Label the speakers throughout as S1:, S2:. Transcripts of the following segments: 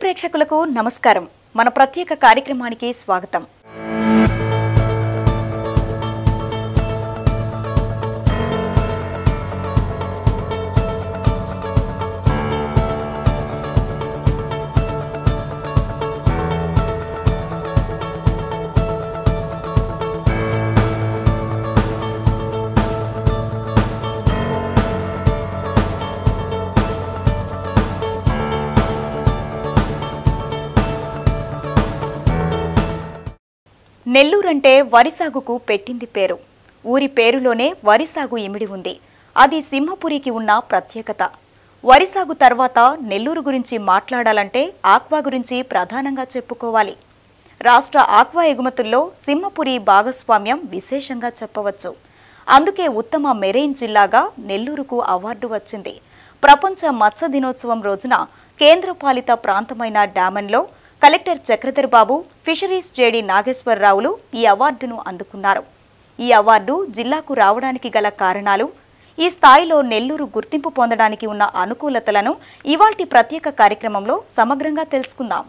S1: ప్రేక్షకులకు నమస్కారం మన ప్రత్యేక కార్యక్రమానికి స్వాగతం నెల్లూరంటే వరి సాగుకు పెట్టింది పేరు ఊరి పేరులోనే వరి సాగు ఇమిడి ఉంది అది సింహపురికి ఉన్న ప్రత్యేకత వరి సాగు తర్వాత నెల్లూరు గురించి మాట్లాడాలంటే ఆక్వా గురించి ప్రధానంగా చెప్పుకోవాలి రాష్ట్ర ఆక్వా ఎగుమతుల్లో సింహపురి భాగస్వామ్యం విశేషంగా చెప్పవచ్చు అందుకే ఉత్తమ మెరైన్ జిల్లాగా నెల్లూరుకు అవార్డు వచ్చింది ప్రపంచ మత్స్య దినోత్సవం రోజున కేంద్రపాలిత ప్రాంతమైన డామన్లో collector Chakradhar Babu fisheries JD నాగేశ్వరరావులు ఈ అవార్డును అందుకున్నారు ఈ అవార్డు జిల్లాకు రావడానికి గల కారణాలు ఈ స్థాయిలో నెల్లూరు గుర్తింపు పొందడానికి ఉన్న అనుకూలతలను ఇవాల్టి ప్రత్యేక కార్యక్రమంలో సమగ్రంగా తెలుసుకుందాం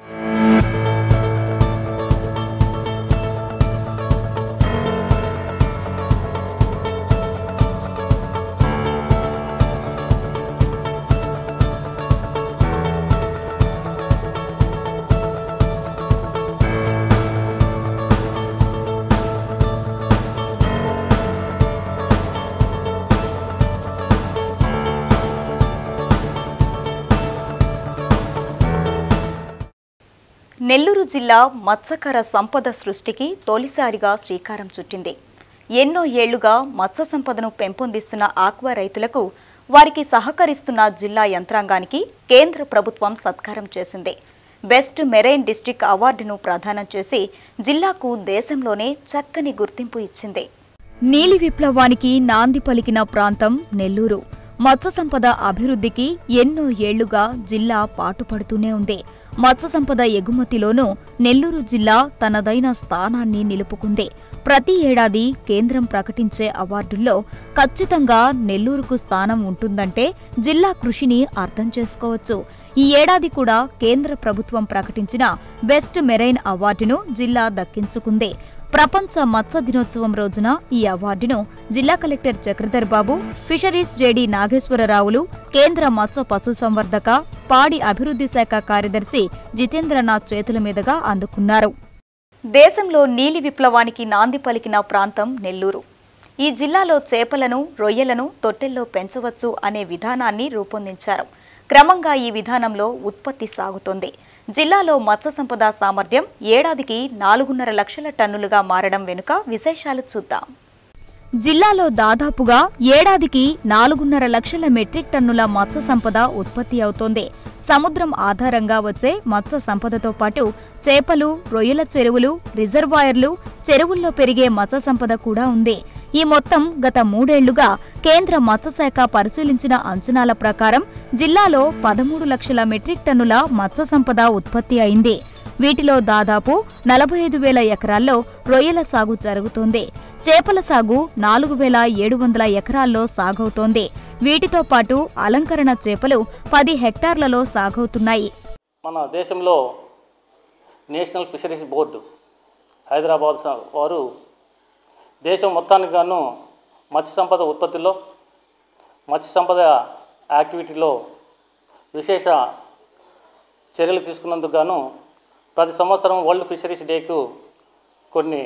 S1: నెల్లూరు జిల్లా మత్స్యకార సంపద సృష్టికి తొలిసారిగా శ్రీకారం చుట్టింది ఎన్నో ఏళ్లుగా మత్స్య సంపదను పెంపొందిస్తున్న ఆక్వా రైతులకు వారికి సహకరిస్తున్న జిల్లా యంత్రాంగానికి కేంద్ర ప్రభుత్వం సత్కారం చేసింది బెస్ట్ మెరైన్ డిస్ట్రిక్ట్ అవార్డును ప్రదానం చేసి జిల్లాకు దేశంలోనే చక్కని గుర్తింపు ఇచ్చింది నీలి విప్లవానికి నాంది పలికిన ప్రాంతం నెల్లూరు మత్స్య సంపద అభివృద్ధికి ఎన్నో ఏళ్లుగా జిల్లా పాటుపడుతూనే ఉంది మత్స్య సంపద ఎగుమతిలోనూ నెల్లూరు జిల్లా తనదైన స్థానాన్ని నిలుపుకుంది ప్రతి ఏడాది కేంద్రం ప్రకటించే అవార్డుల్లో ఖచ్చితంగా నెల్లూరుకు స్థానం ఉంటుందంటే జిల్లా కృషిని అర్థం చేసుకోవచ్చు ఈ ఏడాది కూడా కేంద్ర ప్రభుత్వం ప్రకటించిన బెస్ట్ మెరైన్ అవార్డును జిల్లా దక్కించుకుంది ప్రపంచ మత్స్య దినోత్సవం రోజున ఈ అవార్డును జిల్లా collector Chakradhar Babu fisheries JD నాగేశ్వరరావులు కేంద్ర మత్స్య పశుసంవర్ధక పాడి అభివృద్ధి శాఖ కార్యదర్శి జితేంద్రనాథ్ చేతుల మీదుగా అందుకున్నారు దేశంలో నీలి విప్లవానికి నాంది పలికిన ప్రాంతం నెల్లూరు ఈ జిల్లాలో చేపలను రొయ్యలను తొట్టెల్లో పెంచవచ్చు అనే విధానాన్ని రూపొందించారు క్రమంగా ఈ విధానంలో ఉత్పత్తి సాగుతోంది జిల్లాలో మత్స్య సంపద సామర్థ్యం ఏడాదికి నాలుగున్నర లక్షల టన్నులుగా మారడం వెనుక విశేషాలు చూద్దాం జిల్లాలో దాదాపుగా ఏడాదికి నాలుగున్నర లక్షల మెట్రిక్ టన్నుల మత్స్య సంపద ఉత్పత్తి అవుతోంది సముద్రం ఆధారంగా వచ్చే మత్స్య సంపదతో పాటు చేపలు రొయ్యల చెరువులు రిజర్వాయర్లు చెరువుల్లో పెరిగే మత్స్య సంపద కూడా ఉంది ఈ మొత్తం గత మూడేళ్లుగా కేంద్ర మత్స్యశాఖ పరిశీలించిన అంచనాల ప్రకారం జిల్లాలో పదమూడు లక్షల మెట్రిక్ టన్నుల మత్స్య సంపద ఉత్పత్తి అయింది వీటిలో దాదాపు నలభై ఐదు వేల ఎకరాల్లో రొయ్యల సాగు జరుగుతోంది చేపల సాగు నాలుగు వేల ఏడు వందల ఎకరాల్లో సాగవుతోంది వీటితో పాటు అలంకరణ చేపలు పది హెక్టార్లలో సాగవుతున్నాయి
S2: మన దేశంలో నేషనల్ ఫిషరీస్ బోర్డు హైదరాబాద్ స- వారు దేశం మొత్తానికి గాను మత్స్య సంపద ఉత్పత్తిలో మత్స్య సంపద యాక్టివిటీలో విశేష చర్యలు తీసుకున్నందుకు గాను ప్రతి సంవత్సరం వరల్డ్ ఫిషరీస్ డేకు కొన్ని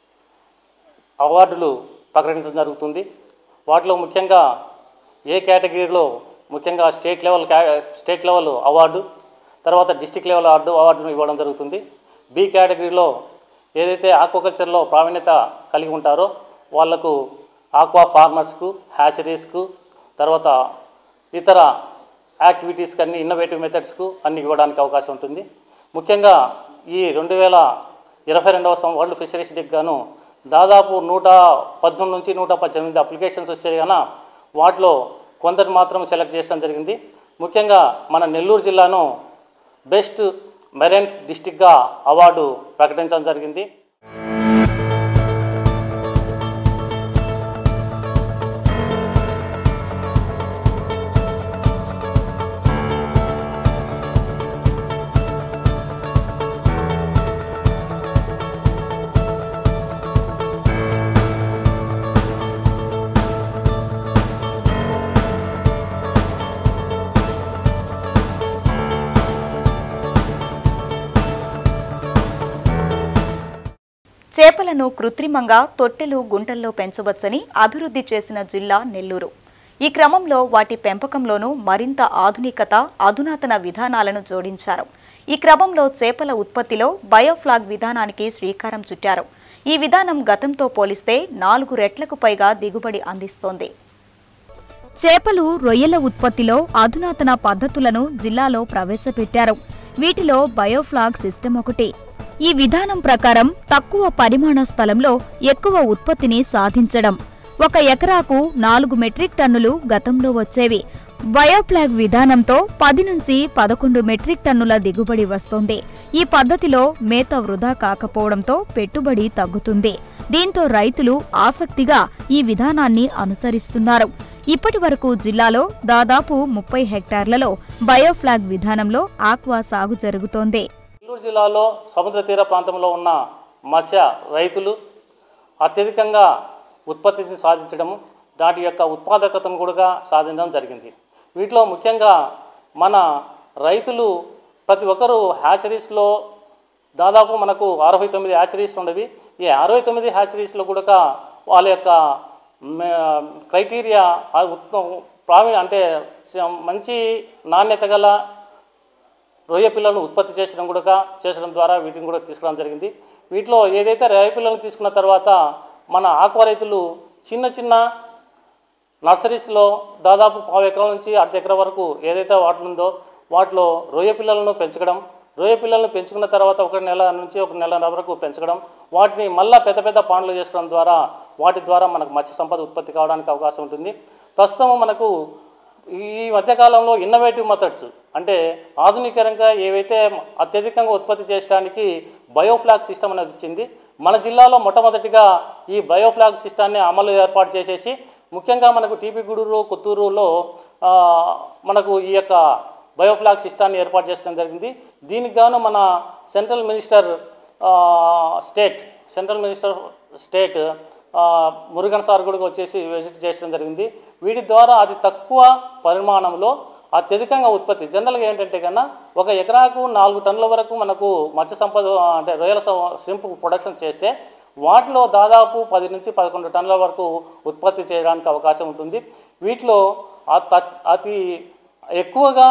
S2: అవార్డులు ప్రకటించడం జరుగుతుంది వాటిలో ముఖ్యంగా ఏ కేటగిరీలో ముఖ్యంగా స్టేట్ లెవెల్ క్యా స్టేట్ లెవెల్ అవార్డు తర్వాత డిస్టిక్ లెవెల్ అవార్డు అవార్డును ఇవ్వడం జరుగుతుంది బి కేటగిరీలో ఏదైతే ఆక్వాకల్చర్లో ప్రావీణ్యత కలిగి ఉంటారో వాళ్లకు ఆక్వా ఫార్మర్స్కు హ్యాచరీస్కు తర్వాత ఇతర యాక్టివిటీస్కి అన్ని ఇన్నోవేటివ్ మెథడ్స్కు అన్ని ఇవ్వడానికి అవకాశం ఉంటుంది ముఖ్యంగా ఈ రెండు వేల ఇరవై రెండవ సంవత్సరం వరల్డ్ ఫిషరీస్ డేకి గాను దాదాపు నూట పద్దెనిమిది నుంచి నూట పద్దెనిమిది అప్లికేషన్స్ వచ్చాయి కన్నా వాటిలో కొందరు మాత్రం సెలెక్ట్ చేయడం జరిగింది ముఖ్యంగా మన నెల్లూరు జిల్లాను బెస్ట్ మెరైన్ డిస్టిక్గా అవార్డు ప్రకటించడం జరిగింది
S1: చేపలను కృత్రిమంగా తొట్టెలు గుంటల్లో పెంచవచ్చని అభివృద్ధి చేసిన జిల్లా నెల్లూరు ఈ క్రమంలో వాటి పెంపకంలోనూ మరింత ఆధునికత అధునాతన విధానాలను జోడించారు ఈ క్రమంలో చేపల ఉత్పత్తిలో బయోఫ్లాగ్ విధానానికి శ్రీకారం చుట్టారు ఈ విధానం గతంతో పోలిస్తే నాలుగు రెట్లకు పైగా దిగుబడి అందిస్తోంది చేపలు రొయ్యల ఉత్పత్తిలో అధునాతన పద్ధతులను జిల్లాలో ప్రవేశపెట్టారు వీటిలో బయోఫ్లాగ్ సిస్టమ్ ఒకటి ఈ విధానం ప్రకారం తక్కువ పరిమాణ స్థలంలో ఎక్కువ ఉత్పత్తిని సాధించడం ఒక ఎకరాకు నాలుగు మెట్రిక్ టన్నులు గతంలో వచ్చేవి బయోప్లాగ్ విధానంతో పది నుంచి పదకొండు మెట్రిక్ టన్నుల దిగుబడి వస్తోంది ఈ పద్ధతిలో మేత వృధా కాకపోవడంతో పెట్టుబడి తగ్గుతుంది దీంతో రైతులు ఆసక్తిగా ఈ విధానాన్ని అనుసరిస్తున్నారు ఇప్పటి వరకు జిల్లాలో దాదాపు ముప్పై హెక్టార్లలో బయోఫ్లాగ్ విధానంలో ఆక్వా సాగు జరుగుతోంది
S2: నెల్లూరు జిల్లాలో సముద్ర తీర ప్రాంతంలో ఉన్న మత్స్య రైతులు అత్యధికంగా ఉత్పత్తిని సాధించడము దాటి యొక్క ఉత్పాదకతను కూడా సాధించడం జరిగింది వీటిలో ముఖ్యంగా మన రైతులు ప్రతి ఒక్కరూ హ్యాచరీస్లో దాదాపు మనకు అరవై తొమ్మిది హ్యాచరీస్ ఉండవి ఈ అరవై తొమ్మిది హ్యాచరీస్లో కూడా వాళ్ళ యొక్క మే- క్రైటీరియా ఆ ఉత్త ప్రావీ అంటే స- మంచి నాణ్యత గల రొయ్య పిల్లలను ఉత్పత్తి చేసడం కూడా చేసడం ద్వారా వీటిని కూడా తీసుకురావడం జరిగింది వీటిలో ఏదైతే రొయ్య పిల్లలను తీసుకున్న తర్వాత మన ఆక్వా రైతులు చిన్న చిన్న నర్సరీస్లో దాదాపు పావు ఎకరం నుంచి అర్ధ ఎకరం వరకు ఏదైతే వాటిలో ఉందో వాటిలో రొయ్య పిల్లలను పెంచడం రొయ్య పిల్లలను పెంచుకున్న తర్వాత ఒక నెల నుంచి ఒక నెల వరకు పెంచడం వాటిని మళ్ళా పెద్ద పెద్ద పాండ్లు చేసుకోవడం ద్వారా వాటి ద్వారా మనకు మత్స్య సంపద ఉత్పత్తి కావడానికి అవకాశం ఉంటుంది ప్రస్తుతం మనకు ఈ మధ్యకాలంలో ఇన్నోవేటివ్ మెథడ్స్ అంటే ఆధునికరంగా ఏవైతే అత్యధికంగా ఉత్పత్తి చేయడానికి బయోఫ్లాగ్ సిస్టమ్ అనేది వచ్చింది మన జిల్లాలో మొట్టమొదటిగా ఈ బయోఫ్లాగ్ సిస్టాన్ని అమలు ఏర్పాటు చేసేసి ముఖ్యంగా మనకు టీపీ గూడూరు కొత్తూరులో ఆ, మనకు ఈ యొక్క బయోఫ్లాగ్ సిస్టాన్ని ఏర్పాటు చేయడం జరిగింది దీనికి గాను మన సెంట్రల్ మినిస్టర్ ఆ, స్టేట్ సెంట్రల్ మినిస్టర్ స్టేట్ ఆ, మురుగన్ సార్ కూడా వచ్చేసి విజిట్ చేయడం జరిగింది వీటి ద్వారా అతి తక్కువ పరిమాణంలో అత్యధికంగా ఉత్పత్తి జనరల్గా ఏంటంటే కన్నా ఒక ఎకరాకు నాలుగు టన్నుల వరకు మనకు మత్స్య సంపద అంటే రొయ్యల శ్రింప్ ప్రొడక్షన్ చేస్తే వాటిలో దాదాపు పది నుంచి పదకొండు టన్నుల వరకు ఉత్పత్తి చేయడానికి అవకాశం ఉంటుంది వీటిలో ఆ త- అతి ఎక్కువగా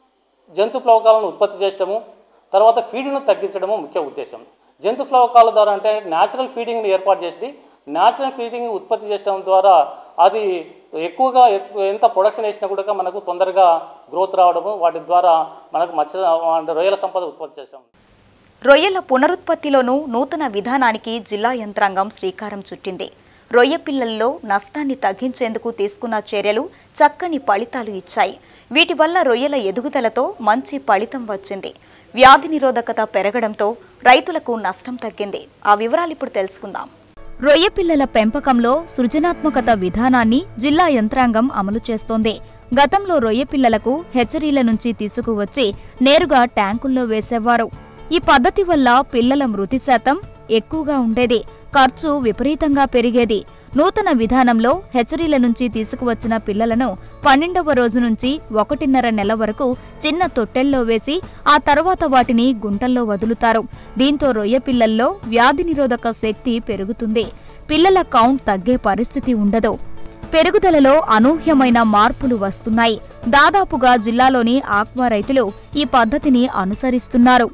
S2: జంతు ప్లవకాలను ఉత్పత్తి చేయడము తర్వాత ఫీడింగ్ను తగ్గించడము ముఖ్య ఉద్దేశం జంతు ప్లవకాల ద్వారా అంటే న్యాచురల్ ఫీడింగ్ని ఏర్పాటు చేసి న్యాచురల్ ఫీడింగ్ ఉత్పత్తి చేయడం ద్వారా అది ఎక్కువగా ఎక్కు- ఎంత ప్రొడక్షన్ వేసినా కూడా మనకు తొందరగా గ్రోత్ రావడము వాటి ద్వారా మనకు మత్స్య అంటే రొయ్యల సంపద ఉత్పత్తి చేస్తాం
S1: రొయ్యల పునరుత్పత్తిలోనూ నూతన విధానానికి జిల్లా యంత్రాంగం శ్రీకారం చుట్టింది రొయ్య పిల్లల్లో నష్టాన్ని తగ్గించేందుకు తీసుకున్న చర్యలు చక్కని ఫలితాలు ఇచ్చాయి వీటి వల్ల రొయ్యల ఎదుగుదలతో మంచి ఫలితం వచ్చింది వ్యాధి నిరోధకత పెరగడంతో రైతులకు నష్టం తగ్గింది ఆ వివరాలు ఇప్పుడు తెలుసుకుందాం రొయ్య పిల్లల పెంపకంలో సృజనాత్మకత విధానాన్ని జిల్లా యంత్రాంగం అమలు చేస్తోంది గతంలో రొయ్య పిల్లలకు హెచ్చరీల నుంచి తీసుకువచ్చి నేరుగా ట్యాంకుల్లో వేసేవారు ఈ పద్ధతి వల్ల పిల్లల మృతి శాతం ఎక్కువగా ఉండేది ఖర్చు విపరీతంగా పెరిగేది నూతన విధానంలో హెచ్చరీల నుంచి తీసుకువచ్చిన పిల్లలను పన్నెండవ రోజు నుంచి ఒకటిన్నర నెల వరకు చిన్న తొట్టెల్లో వేసి ఆ తర్వాత వాటిని గుంటల్లో వదులుతారు దీంతో రొయ్య పిల్లల్లో వ్యాధి నిరోధక శక్తి పెరుగుతుంది పిల్లల కౌంట్ తగ్గే పరిస్థితి ఉండదు పెరుగుదలలో అనూహ్యమైన మార్పులు వస్తున్నాయి దాదాపుగా జిల్లాలోని ఆక్వా రైతులు ఈ పద్ధతిని అనుసరిస్తున్నారు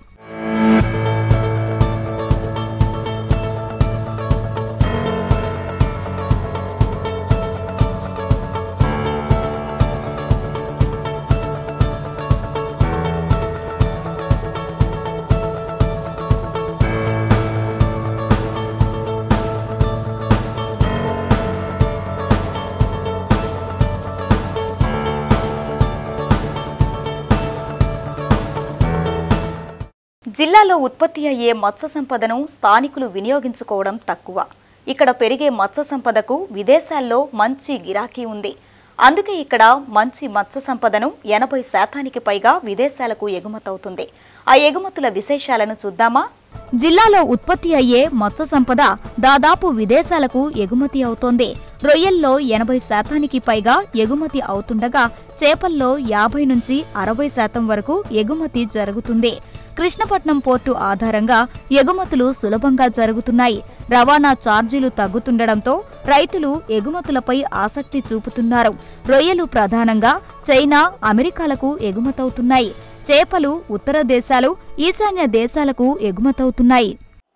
S1: జిల్లాలో ఉత్పత్తి అయ్యే మత్స్య సంపదను స్థానికులు వినియోగించుకోవడం తక్కువ ఇక్కడ పెరిగే మత్స్య సంపదకు విదేశాల్లో మంచి గిరాకీ ఉంది అందుకే ఇక్కడ మంచి మత్స్య సంపదను ఎనభై శాతానికి పైగా విదేశాలకు ఎగుమతవుతుంది ఆ ఎగుమతుల విశేషాలను చూద్దామా జిల్లాలో ఉత్పత్తి అయ్యే మత్స్య సంపద దాదాపు విదేశాలకు ఎగుమతి అవుతోంది రొయ్యల్లో ఎనభై శాతానికి పైగా ఎగుమతి అవుతుండగా చేపల్లో యాభై నుంచి అరవై శాతం వరకు ఎగుమతి జరుగుతుంది కృష్ణపట్నం పోర్టు ఆధారంగా ఎగుమతులు సులభంగా జరుగుతున్నాయి రవాణా ఛార్జీలు తగ్గుతుండటంతో రైతులు ఎగుమతులపై ఆసక్తి చూపుతున్నారు రొయ్యలు ప్రధానంగా చైనా అమెరికాలకు ఎగుమతవుతున్నాయి చేపలు ఉత్తర దేశాలు ఈశాన్య దేశాలకు ఎగుమతవుతున్నాయి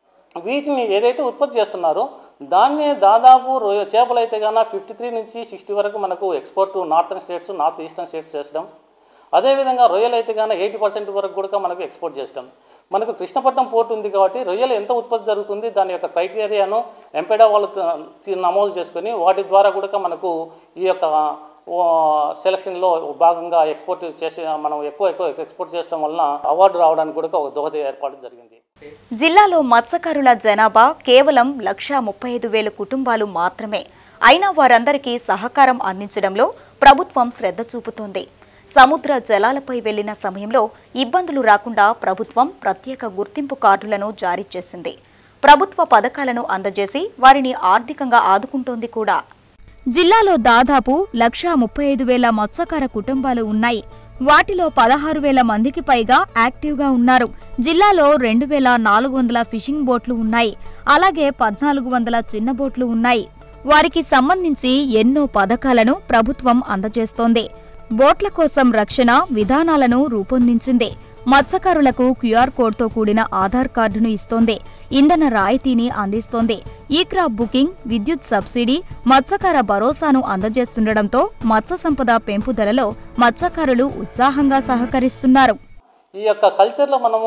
S2: వీటిని ఏదైతే ఉత్పత్తి చేస్తున్నారో దాన్ని దాదాపు రొయ్య చేపలు అయితే కన్నా ఫిఫ్టీ త్రీ నుంచి సిక్స్టీ వరకు మనకు export northern states north eastern states చేసడం అదేవిధంగా రొయ్యలు అయితే కానీ ఎయిటీ పర్సెంట్ వరకు కూడా మనకు ఎక్స్పోర్ట్ చేస్తాం మనకు కృష్ణపట్నం పోర్ట్ ఉంది కాబట్టి రొయ్యలు ఎంత ఉత్పత్తి జరుగుతుంది దాని యొక్క క్రైటీరియాను ఎంపెడా వాళ్ళు త- తి- నమోదు చేసుకొని వాటి ద్వారా కూడా మనకు ఈ యొక్క ఓ, సెలక్షన్లో భాగంగా ఎక్స్పోర్ట్ చేసే మనం ఎక్కువ ఎక్కువ ఎక్స్పోర్ట్ చేయడం వలన అవార్డు రావడానికి కూడా ఒక దోహద ఏర్పాటు జరిగింది
S1: జిల్లాలో మత్స్యకారుల జనాభా కేవలం లక్షా ముప్పై ఐదు వేల కుటుంబాలు మాత్రమే అయినా వారందరికీ సహకారం అందించడంలో ప్రభుత్వం శ్రద్ధ చూపుతోంది సముద్ర జలాలపై వెళ్లిన సమయంలో ఇబ్బందులు రాకుండా ప్రభుత్వం ప్రత్యేక గుర్తింపు కార్డులను జారీ చేసింది ప్రభుత్వ పథకాలను అందజేసి వారిని ఆర్థికంగా ఆదుకుంటోంది కూడా జిల్లాలో దాదాపు లక్షా ముప్పై ఐదు వేల మత్స్యకార కుటుంబాలు ఉన్నాయి వాటిలో పదహారు వేల మందికి పైగా యాక్టివ్గా ఉన్నారు జిల్లాలో రెండు వేల నాలుగు వందల ఫిషింగ్ బోట్లు ఉన్నాయి అలాగే పద్నాలుగు వందల చిన్న బోట్లు ఉన్నాయి వారికి సంబంధించి ఎన్నో పథకాలను ప్రభుత్వం అందజేస్తోంది బోట్ల కోసం రక్షణ విధానాలను రూపొందించింది మత్స్యకారులకు క్యూఆర్ కోడ్తో కూడిన ఆధార్ కార్డును ఇస్తోంది ఇంధన రాయితీని అందిస్తోంది ఈ క్రాప్ బుకింగ్ విద్యుత్ సబ్సిడీ మత్స్యకార భరోసాను అందజేస్తుండటంతో మత్స్య సంపద పెంపుదలలో మత్స్యకారులు ఉత్సాహంగా సహకరిస్తున్నారు
S2: ఈ యొక్క కల్చర్లో మనము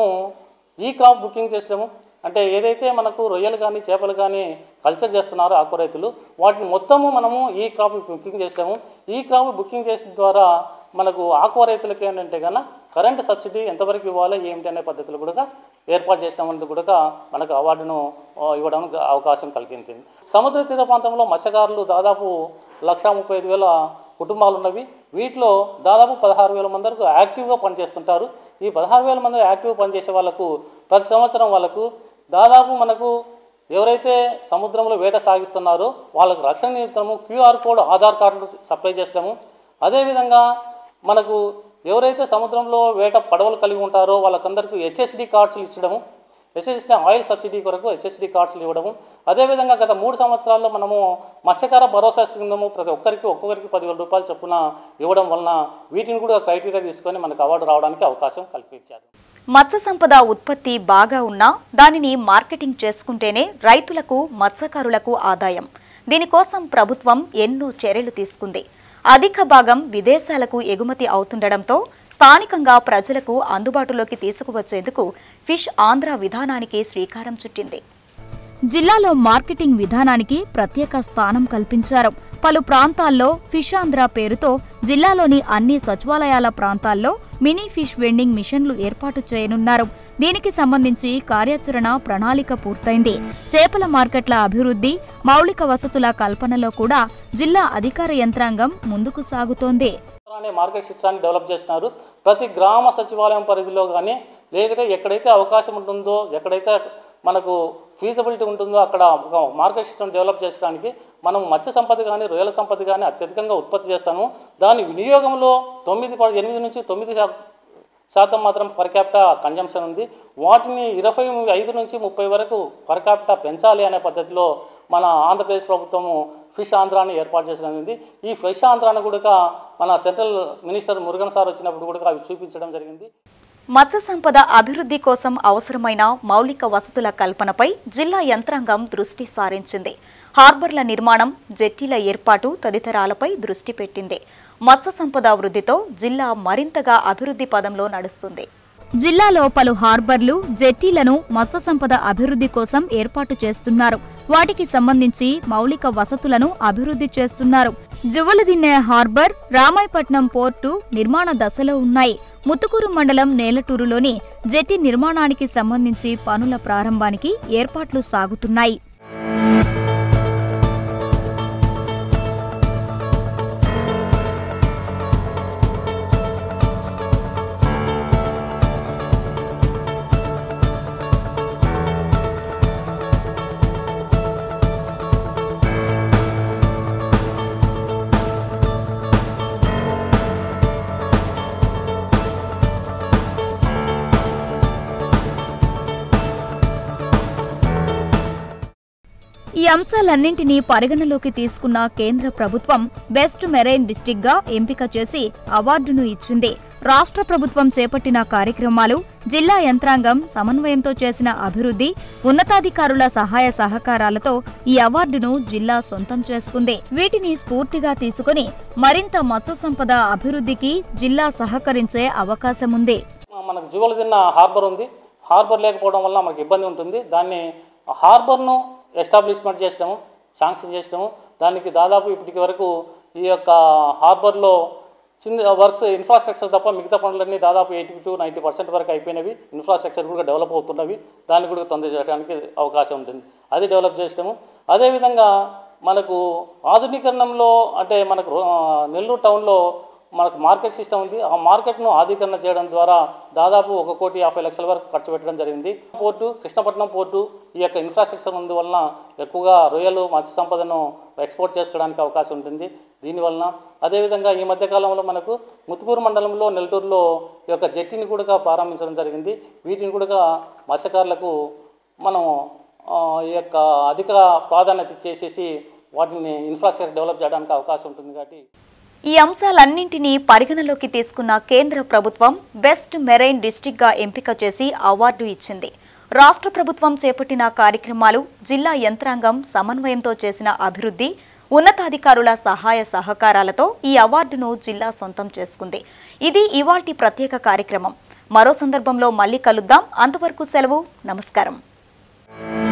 S2: ఈ క్రాప్ బుకింగ్ చేసడము అంటే ఏదైతే మనకు రొయ్యలు కానీ చేపలు కానీ కల్చర్ చేస్తున్నారో ఆకు రైతులు వాటిని మొత్తము మనము ఈ క్రాప్ బుకింగ్ చేసడము ఈ క్రాప్ బుకింగ్ చేసిన ద్వారా మనకు ఆకు రైతులకి ఏంటంటే కన్నా కరెంట్ సబ్సిడీ ఎంతవరకు ఇవ్వాలి ఏమిటి అనే పద్ధతులు కూడా ఏర్పాటు చేసిన అందుకు కూడా మనకు అవార్డును ఆ, ఇవ్వడానికి అవకాశం కలిగింది సముద్ర తీర ప్రాంతంలో మత్స్యకారులు దాదాపు లక్షా ముప్పై ఐదు వేల కుటుంబాలు ఉన్నవి వీటిలో దాదాపు పదహారు వేల మంది వరకు యాక్టివ్గా పనిచేస్తుంటారు ఈ పదహారు వేల మంది యాక్టివ్గా పనిచేసే వాళ్ళకు ప్రతి సంవత్సరం వాళ్ళకు దాదాపు మనకు ఎవరైతే సముద్రంలో వేట సాగిస్తున్నారో వాళ్ళకు రక్షణ నిమిత్తము క్యూఆర్ కోడ్ ఆధార్ కార్డులు సప్లై చేసడము అదేవిధంగా మనకు ఎవరైతే సముద్రంలో వేట పడవలు కలిగి ఉంటారో వాళ్ళకందరికీ హెచ్ఎస్డి కార్డ్స్లు ఇచ్చడము హెచ్ఎస్డి ఆయిల్ సబ్సిడీ కొరకు హెచ్ఎస్డి కార్డ్స్లు ఇవ్వడము అదేవిధంగా గత మూడు సంవత్సరాల్లో మనము మత్స్యకార భరోసా కిందము ప్రతి ఒక్కరికి ఒక్కొక్కరికి పదివేల రూపాయలు చొప్పున ఇవ్వడం వలన వీటిని కూడా క్రైటీరియా తీసుకొని మనకు అవార్డు రావడానికి అవకాశం కల్పించారు
S1: మత్స్య సంపద ఉత్పత్తి బాగా ఉన్నా దానిని మార్కెటింగ్ చేసుకుంటేనే రైతులకు మత్స్యకారులకు ఆదాయం దీనికోసం ప్రభుత్వం ఎన్నో చర్యలు తీసుకుంది అధిక భాగం విదేశాలకు ఎగుమతి అవుతుండటంతో స్థానికంగా ప్రజలకు అందుబాటులోకి తీసుకువచ్చేందుకు ఫిష్ ఆంధ్ర విధానానికి శ్రీకారం చుట్టింది జిల్లాలో మార్కెటింగ్ విధానానికి ప్రత్యేక స్థానం కల్పించారు పలు ప్రాంతాల్లో ఫిష్ ఆంధ్ర పేరుతో జిల్లాలోని అన్ని సచివాలయాల ప్రాంతాల్లో మినీ ఫిష్ వెండింగ్ మిషన్లు ఏర్పాటు చేయనున్నారు దీనికి సంబంధించి కార్యాచరణ ప్రణాళిక పూర్తయింది చేపల మార్కెట్ల అభివృద్ధి మౌలిక వసతుల కల్పనలో కూడా జిల్లా అధికార యంత్రాంగం ముందుకు సాగుతోంది
S2: అనే మార్కెట్ సిస్టాన్ని డెవలప్ చేస్తున్నారు ప్రతి గ్రామ సచివాలయం పరిధిలో కానీ లేకపోతే ఎక్కడైతే అవకాశం ఉంటుందో ఎక్కడైతే మనకు ఫీజిబిలిటీ ఉంటుందో అక్కడ ఒక మార్కెట్ సిస్టమ్ డెవలప్ చేయడానికి మనం మత్స్య సంపద కానీ రొయ్యల సంపద కానీ అత్యధికంగా ఉత్పత్తి చేస్తాము దాని వినియోగంలో తొమ్మిది ప- ఎనిమిది నుంచి తొమ్మిది శా- శాతం మాత్రం పర్ క్యాపిటా కన్జంప్షన్ ఉంది వాటిని ఇరవై ఐదు నుంచి ముప్పై వరకు పర్ క్యాపిటా పెంచాలి అనే పద్ధతిలో మన ఆంధ్రప్రదేశ్ ప్రభుత్వము ఫిష్ ఆంధ్రాని ఏర్పాటు చేసిన జరిగింది ఈ ఫిష్ ఆంధ్రాను కూడా మన సెంట్రల్ మినిస్టర్ మురుగన్ సార్ వచ్చినప్పుడు కూడా అవి చూపించడం జరిగింది
S1: మత్స్య సంపద అభివృద్ధి కోసం అవసరమైన మౌలిక వసతుల కల్పనపై జిల్లా యంత్రాంగం దృష్టి సారించింది హార్బర్ల నిర్మాణం జెట్టీల ఏర్పాటు తదితరాలపై దృష్టి పెట్టింది మత్స్య సంపద వృద్ధితో జిల్లా మరింతగా అభివృద్ధి పదంలో నడుస్తుంది జిల్లాలో పలు హార్బర్లు జెట్టీలను మత్స్య సంపద అభివృద్ధి కోసం ఏర్పాటు చేస్తున్నారు వాటికి సంబంధించి మౌలిక వసతులను అభివృద్ధి చేస్తున్నారు జువ్వలదిన్నె హార్బర్ రామాయపట్నం పోర్టు నిర్మాణ దశలో ఉన్నాయి ముత్తుకూరు మండలం నేలటూరులోని జెట్టి నిర్మాణానికి సంబంధించి పనుల ప్రారంభానికి ఏర్పాట్లు సాగుతున్నాయి ఈ అంశాలన్నింటినీ పరిగణలోకి తీసుకున్న కేంద్ర ప్రభుత్వం బెస్ట్ మెరైన్ డిస్టిక్ గా ఎంపిక చేసి అవార్డును ఇచ్చింది రాష్ట్ర ప్రభుత్వం చేపట్టిన కార్యక్రమాలు జిల్లా యంత్రాంగం సమన్వయంతో చేసిన అభివృద్ధి ఉన్నతాధికారుల సహాయ సహకారాలతో ఈ అవార్డును జిల్లా సొంతం చేసుకుంది వీటిని స్ఫూర్తిగా తీసుకుని మరింత మత్స్య సంపద అభివృద్ధికి జిల్లా సహకరించే అవకాశముంది
S2: మనకు జువలు తిన్న హార్బర్ ఉంది హార్బర్ లేకపోవడం వల్ల మనకి ఇబ్బంది ఉంటుంది దాన్ని హార్బర్ను ఎస్టాబ్లిష్మెంట్ చేసినాము శాంక్షన్ చేసినాము దానికి దాదాపు ఇప్పటికి వరకు ఈ యొక్క హార్బర్లో చిన్న వర్క్స్ ఇన్ఫ్రాస్ట్రక్చర్ తప్ప మిగతా పనులన్నీ దాదాపు ఎయిటీ టు నైంటీ పర్సెంట్ వరకు అయిపోయినవి ఇన్ఫ్రాస్ట్రక్చర్ కూడా డెవలప్ అవుతున్నవి దాన్ని కూడా తొందర చేయడానికి అవకాశం ఉంటుంది అది డెవలప్ చేసినాము అదేవిధంగా మనకు ఆధునీకరణంలో అంటే మనకు రో- నెల్లూరు టౌన్లో మనకు మార్కెట్ సిస్టమ్ ఉంది ఆ మార్కెట్ను ఆధీకరణ చేయడం ద్వారా దాదాపు ఒక కోటి యాభై లక్షల వరకు ఖర్చు పెట్టడం జరిగింది పోర్టు కృష్ణపట్నం పోర్టు ఈ యొక్క ఇన్ఫ్రాస్ట్రక్చర్ వలన ఎక్కువగా రొయ్యలు మత్స్య సంపదను ఎక్స్పోర్ట్ చేసుకోవడానికి అవకాశం ఉంటుంది దీనివలన అదేవిధంగా ఈ మధ్యకాలంలో మనకు ముత్తుకూరు మండలంలో నెల్లూరులో ఈ యొక్క జట్టిని కూడా ప్రారంభించడం జరిగింది వీటిని కూడా మత్స్యకారులకు మనం ఆ, ఈ యొక్క అధిక ప్రాధాన్యత ఇచ్చేసేసి వాటిని ఇన్ఫ్రాస్ట్రక్చర్ డెవలప్ చేయడానికి అవకాశం ఉంటుంది కాబట్టి
S1: ఈ అంశాలన్నింటినీ పరిగణలోకి తీసుకున్న కేంద్ర ప్రభుత్వం బెస్ట్ మెరైన్ డిస్టిక్ గా ఎంపిక చేసి అవార్డు ఇచ్చింది రాష్ట్ర ప్రభుత్వం చేపట్టిన కార్యక్రమాలు జిల్లా యంత్రాంగం సమన్వయంతో చేసిన అభివృద్ధి ఉన్నతాధికారుల సహాయ సహకారాలతో ఈ అవార్డును జిల్లా సొంతం చేసుకుంది ఇది ఇవాల్టి ప్రత్యేక కార్యక్రమం మరో సందర్భంలో మళ్ళీ కలుద్దాం అంతవరకు సెలవు నమస్కారం